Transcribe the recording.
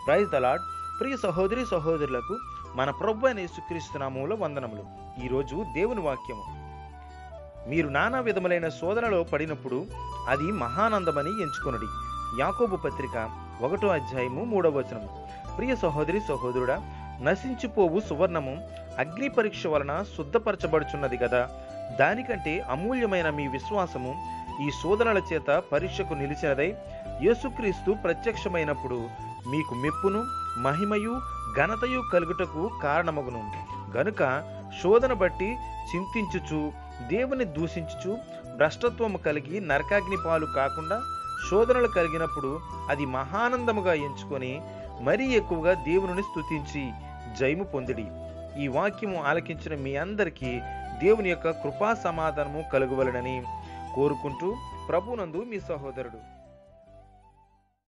praise the Lord ప్రియ సహోదరి సహోదరులకు మన ప్రభు అయిన యేసుక్రీస్తు నామములో వందనములు ఈరోజు దేవుని వాక్యము మీరు నానా విధములైన శోధనలో పడినప్పుడు అది మహానందమని ఎంచుకొనుడి యాకోబు పత్రిక ఒకటో అధ్యాయము మూడవ వచనము ప్రియ సహోదరి సహోదరుడా నశించిపోవు సువర్ణము అగ్ని పరీక్ష వలన శుద్ధపరచబడుచున్నది కదా దానికంటే అమూల్యమైన మీ విశ్వాసము ఈ శోధనల చేత పరీక్షకు నిలిచినదై యేసుక్రీస్తు ప్రత్యక్షమైనప్పుడు మీకు మెప్పును మహిమయు ఘనతయు కలుగుటకు కారణమగును గనుక శోధన బట్టి చింతించుచు దేవుని దూషించుచు భ్రష్టత్వము కలిగి నరకాగ్ని పాలు కాకుండా శోధనలు కలిగినప్పుడు అది మహానందముగా ఎంచుకొని మరీ ఎక్కువగా దేవుని స్తుతించి జయము పొందిడి ఈ వాక్యము ఆలకించిన మీ అందరికీ దేవుని యొక్క కృపా సమాధానము కలుగువలనని కోరుకుంటూ ప్రభునందు మీ సహోదరుడు